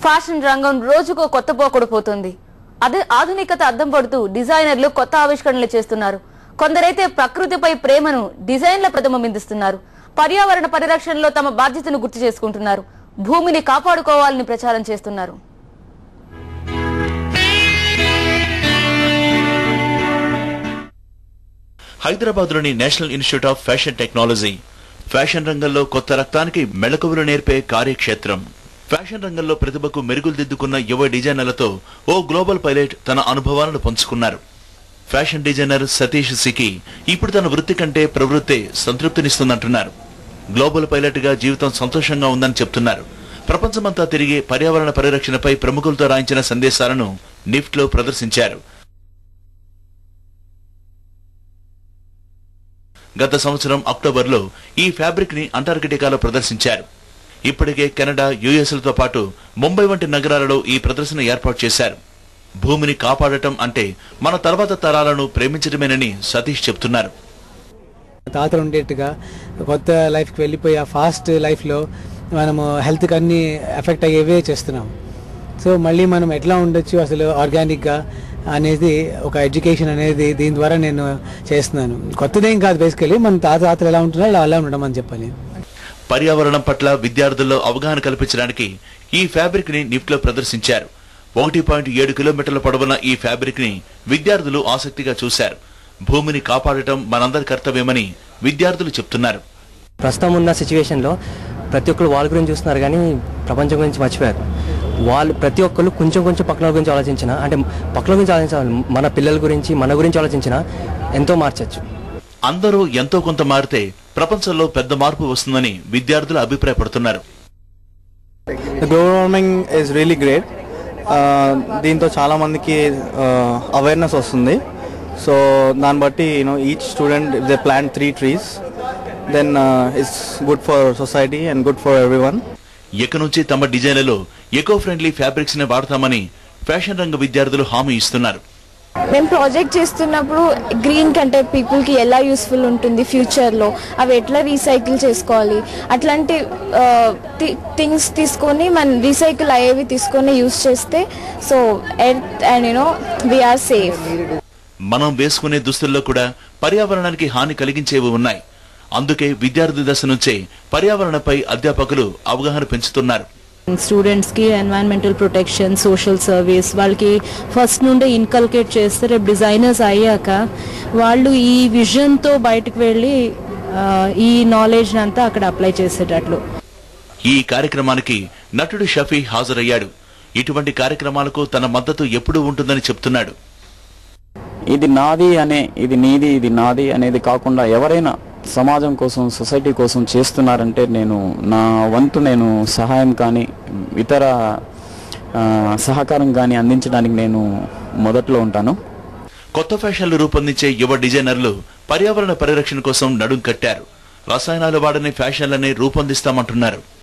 fashion రంగం రోజుకో కొత్త పోకడు పోతుంది అదే ఆధునికత అద్దం పడుతూ డిజైనర్లు కొత్త ఆవిష్కరణలు చేస్తున్నారు కొందరైతే ప్రకృతిపై ప్రేమను డిజైన్ల ప్రతిబింబిస్తున్నారు పర్యావరణ పరిరక్షణలో తమ బాధ్యతను గుర్తు చేసుకుంటున్నారు భూమిని కాపాడుకోవాలని ప్రచారం చేస్తున్నారు హైదరాబాద్లోని national institute of fashion technology fashion రంగంలో కొత్త రక్తానికి మెళకువలు నేర్పే కార్యక్షేత్రం ఫ్యాషన్ రంగంలో ప్రతిభకు మెరుగులు దిద్దుకున్న యువ డిజైనర్లతో ఓ గ్లోబల్ పైలట్ తన అనుభవాలను పంచుకున్నారు ఫ్యాషన్ డిజైనర్ సతీష్ సికి ఇప్పుడు తన వృత్తి కంటే ప్రవృత్తే సంతృప్తినిస్తుందంటున్నారు గ్లోబల్ పైలట్ గా జీవితం సంతోషంగా ఉందని చెప్తున్నారు ప్రపంచమంతా తిరిగి పర్యావరణ పరిరక్షణపై ప్రముఖులతో రాయించిన సందేశాలను నిఫ్ట్ లో ప్రదర్శించారు గత సంవత్సరం అక్టోబర్లో ఈ ఫ్యాబ్రిక్ ని అంటార్కిటికాలో ప్రదర్శించారు ఇప్పటికే కెనడా యుఎస్లతో పాటు ముంబై వంటి నగరాలలో ఈ ప్రదర్శన ఏర్పాటు చేశారు భూమిని కాపాడటం అంటే మన తర్వాత తరాలను ప్రేమించడమేనని సతీష్ చెప్తున్నారు తాతలు ఉండేట్టుగా కొత్త లైఫ్కి వెళ్ళిపోయి ఆ ఫాస్ట్ లైఫ్లో మనము హెల్త్కి అన్ని ఎఫెక్ట్ అయ్యేవే చేస్తున్నాం సో మళ్ళీ మనం ఎట్లా ఉండొచ్చు అసలు ఆర్గానిక్గా అనేది ఒక ఎడ్యుకేషన్ అనేది దీని ద్వారా నేను చేస్తున్నాను కొత్తదేం కాదు బేసికలీ మన తాత తాతలు ఎలా ఉంటున్నారో అలా ఉండడం అని చెప్పాలి పర్యావరణం పట్ల విద్యార్థుల్లో అవగాహన కల్పించడానికి ఈ ఫ్యాబ్రిక్ ని నిఫ్ట్ లో ప్రదర్శించారు ఒకటి పాయింట్ ఏడు కిలోమీటర్ల పొడవున ఈ ఫ్యాబ్రిక్ ని విద్యార్థులు ఆసక్తిగా చూశారు భూమిని కాపాడటం మనందరి కర్తవ్యమని విద్యార్థులు చెప్తున్నారు ప్రస్తుతం ఉన్న సిచ్యువేషన్లో ప్రతి ఒక్కరు వాళ్ళ గురించి చూస్తున్నారు కానీ ప్రపంచం గురించి మర్చిపోయారు వాళ్ళు ప్రతి ఒక్కరు కొంచెం కొంచెం పక్కన గురించి ఆలోచించిన అంటే పక్కన గురించి ఆలోచించాలి మన పిల్లల గురించి మన గురించి ఆలోచించిన ఎంతో మార్చచ్చు అందరూ ఎంతో కొంత మారితే ప్రపంచంలో పెద్ద మార్పు వస్తుందని విద్యార్థులు అభిప్రాయపడుతున్నారు the global warming is really great దీంతో చాలా మందికి అవేర్నెస్ వస్తుంది సో దాన్ని బట్టి you know each student if they plant three trees then it's good for society and good for everyone ఇక నుంచి తమ డిజైన్లలో ఎకో ఫ్రెండ్లీ ఫ్యాబ్రిక్స్ ని వాడతామని ఫ్యాషన్ రంగ విద్యార్థులు హామీ ఇస్తున్నారు మేము ప్రాజెక్ట్ చేస్తున్నప్పుడు గ్రీన్ కంటే పీపుల్కి ఎలా యూస్ఫుల్ ఉంటుంది ఫ్యూచర్లో అవి ఎట్లా రీసైకిల్ చేసుకోవాలి అట్లాంటి థింగ్స్ తీసుకొని మనం రీసైకిల్ అయ్యేవి తీసుకొని యూస్ చేస్తే so earth and you know we are safe మనం వేసుకునే దుస్తుల్లో కూడా పర్యావరణానికి హాని కలిగించేవి ఉన్నాయి అందుకే విద్యార్థి దశ నుంచే పర్యావరణపై అధ్యాపకులు అవగాహన పెంచుతున్నారు స్టూడెంట్స్కి ఎన్వైరన్మెంటల్ ప్రొటెక్షన్ సోషల్ సర్వీస్ వాళ్ళకి ఫస్ట్ నుండే ఇన్కల్కేట్ చేస్తే రేపు డిజైనర్స్ అయ్యాక వాళ్ళు ఈ విజన్తో బయటకు వెళ్ళి ఆ, ఈ నాలెడ్జ్ అంతా అక్కడ అప్లై చేసేటట్లు ఈ కార్యక్రమానికి నటుడు షఫీ హాజరయ్యాడు ఇటువంటి కార్యక్రమాలకు తన మద్దతు ఎప్పుడూ ఉంటుందని చెప్తున్నాడు ఇది నాది అనే ఇది నీది ఇది నాది అనేది కాకుండా ఎవరైనా సమాజం కోసం సొసైటీ కోసం చేస్తున్నారంటే నేను నా వంతు నేను సహాయం కానీ ఇతర ఆ, సహకారం కానీ అందించడానికి నేను మొదట్లో ఉంటాను కొత్త ఫ్యాషన్లు రూపొందించే యువ డిజైనర్లు పర్యావరణ పరిరక్షణ కోసం నడుం కట్టారు రసాయనాలు వాడని ఫ్యాషన్లనే రూపొందిస్తామంటున్నారు